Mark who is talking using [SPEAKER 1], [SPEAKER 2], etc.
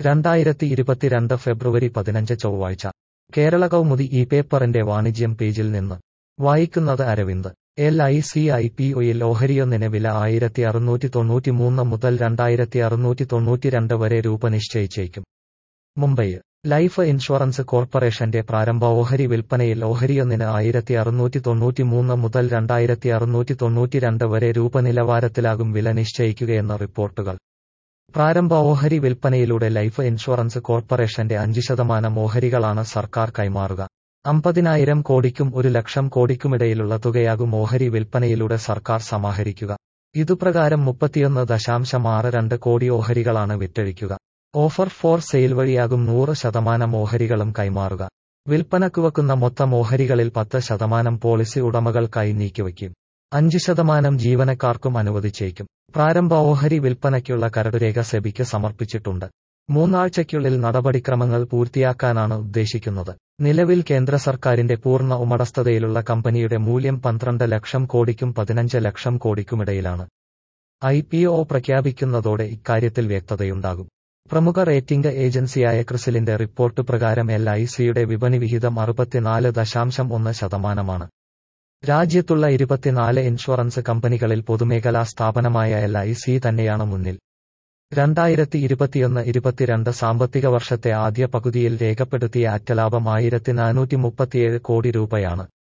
[SPEAKER 1] രണ്ടായിരത്തി ഇരുപത്തിരണ്ട് ഫെബ്രുവരി പതിനഞ്ച് ചൊവ്വാഴ്ച കേരള കൗമുദി ഈ പേപ്പറിന്റെ വാണിജ്യം പേജിൽ നിന്ന് വായിക്കുന്നത് Aravind L I C I P ഒയിൽ ഓഹരിയൊന്നിന് വില ആയിരത്തി അറുന്നൂറ്റി തൊണ്ണൂറ്റിമൂന്ന് മുതൽ രണ്ടായിരത്തി അറുന്നൂറ്റി തൊണ്ണൂറ്റിരണ്ട് വരെ രൂപ നിശ്ചയിച്ചേക്കും മുംബൈ ലൈഫ് ഇൻഷുറൻസ് കോർപ്പറേഷന്റെ പ്രാരംഭ ഓഹരി വിൽപ്പനയിൽ ഓഹരിയൊന്നിന് ആയിരത്തി അറുന്നൂറ്റി തൊണ്ണൂറ്റിമൂന്ന് മുതൽ രണ്ടായിരത്തി അറുന്നൂറ്റി തൊണ്ണൂറ്റിരണ്ട് വരെ രൂപ നിലവാരത്തിലാകും വില നിശ്ചയിക്കുകയെന്ന് റിപ്പോർട്ടുകൾ പ്രാരംഭ ഓഹരി വിൽപ്പനയിലൂടെ ലൈഫ് ഇൻഷുറൻസ് കോർപ്പറേഷന്റെ അഞ്ച് ശതമാനം ഓഹരികളാണ് സർക്കാർ കൈമാറുക അമ്പതിനായിരം കോടിക്കും ഒരു ലക്ഷം കോടിക്കുമിടയിലുള്ള തുകയാകും ഓഹരി വിൽപ്പനയിലൂടെ സർക്കാർ സമാഹരിക്കുക ഇതുപ്രകാരം മുപ്പത്തിയൊന്ന് ദശാംശം ആറ് രണ്ട് കോടി ഓഹരികളാണ് വിറ്റഴിക്കുക ഓഫർ ഫോർ സെയിൽ വഴിയാകും നൂറ് ശതമാനം ഓഹരികളും കൈമാറുക വിൽപ്പനക്ക് വെക്കുന്ന മൊത്തം ഓഹരികളിൽ പത്ത് ശതമാനം പോളിസി ഉടമകൾക്കായി നീക്കിവയ്ക്കും അഞ്ച് ശതമാനം ജീവനക്കാർക്കും അനുവദിച്ചേക്കും പ്രാരംഭ ഓഹരി വിൽപ്പനയ്ക്കുള്ള കരടുരേഖ സെബിക്ക് സമർപ്പിച്ചിട്ടുണ്ട് മൂന്നാഴ്ചയ്ക്കുള്ളിൽ നടപടിക്രമങ്ങൾ പൂർത്തിയാക്കാനാണ് ഉദ്ദേശിക്കുന്നത് നിലവിൽ കേന്ദ്ര സർക്കാരിന്റെ പൂർണ്ണ ഉടമസ്ഥതയിലുള്ള കമ്പനിയുടെ മൂല്യം പന്ത്രണ്ട് ലക്ഷം കോടിക്കും പതിനഞ്ച് ലക്ഷം കോടിക്കുമിടയിലാണ് ഐ പി ഒ പ്രഖ്യാപിക്കുന്നതോടെ ഇക്കാര്യത്തിൽ വ്യക്തതയുണ്ടാകും പ്രമുഖ റേറ്റിംഗ് ഏജൻസിയായ ക്രിസിലിന്റെ റിപ്പോർട്ട് പ്രകാരം എൽ ഐ സിയുടെ വിപണി വിഹിതം അറുപത്തിനാല് ദശാംശം ഒന്ന് ശതമാനമാണ് രാജ്യത്തുള്ള ഇരുപത്തിനാല് ഇൻഷുറൻസ് കമ്പനികളിൽ പൊതുമേഖലാ സ്ഥാപനമായ എൽ ഐ സി തന്നെയാണ് മുന്നിൽ രണ്ടായിരത്തി ഇരുപത്തിയൊന്ന് ഇരുപത്തിരണ്ട് സാമ്പത്തിക വർഷത്തെ ആദ്യ പകുതിയിൽ രേഖപ്പെടുത്തിയ അറ്റലാഭം ആയിരത്തി നാനൂറ്റി മുപ്പത്തിയേഴ് കോടി രൂപയാണ്